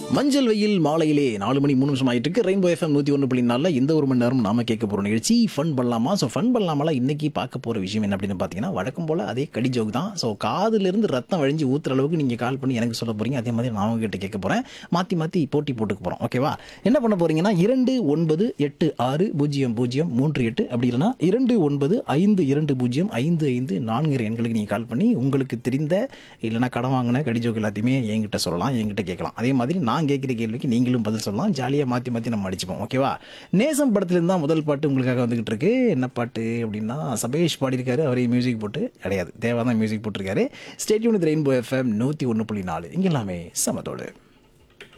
மஞ்சள் வெயில் மாலையிலே நாலு மணி மூணு நிமிஷம் ஆயிட்டு இருக்கு ரெயின்போ எஃப்எம் நூற்றி ஒன்று புள்ளி நாலில் இந்த ஒரு மணி நேரம் நாம கேட்க போகிற நிகழ்ச்சி ஃபன் பண்ணலாமா ஸோ ஃபன் பண்ணலாமல இன்னைக்கு பார்க்க போகிற விஷயம் என்ன அப்படின்னு பார்த்தீங்கன்னா வழக்கம் போல் அதே கடி ஜோக் தான் ஸோ காதுலேருந்து ரத்தம் வழிஞ்சு ஊத்துற அளவுக்கு நீங்கள் கால் பண்ணி எனக்கு சொல்ல போகிறீங்க அதே மாதிரி நான் உங்ககிட்ட கேட்க போகிறேன் மாற்றி மாற்றி போட்டி போட்டுக்க போகிறோம் ஓகேவா என்ன பண்ண போகிறீங்கன்னா இரண்டு ஒன்பது எட்டு ஆறு பூஜ்ஜியம் பூஜ்ஜியம் மூன்று எட்டு அப்படி இல்லைன்னா இரண்டு ஒன்பது ஐந்து இரண்டு பூஜ்ஜியம் ஐந்து ஐந்து நான்கு எண்களுக்கு நீங்கள் கால் பண்ணி உங்களுக்கு தெரிந்த இல்லைன்னா கடன் வாங்கின கடி ஜோக் எல்லாத்தையுமே என்கிட்ட சொல்லலாம் என்கிட்ட கேட்கலாம் அதே மாதிரி நான் கேட்குற கேள்விக்கு நீங்களும் பதில் சொல்லலாம் ஜாலியாக மாற்றி மாற்றி நம்ம அடிச்சுப்போம் ஓகேவா நேசம் படத்துலேருந்து தான் முதல் பாட்டு உங்களுக்காக வந்துகிட்டு இருக்கு என்ன பாட்டு அப்படின்னா சபேஷ் பாடியிருக்காரு அவரே மியூசிக் போட்டு கிடையாது தேவா தான் மியூசிக் போட்டிருக்காரு ஸ்டேட்யூன் ரெயின்போ எஃப்எம் நூற்றி ஒன்று புள்ளி நாலு இங்கே எல்லாமே சமத்தோடு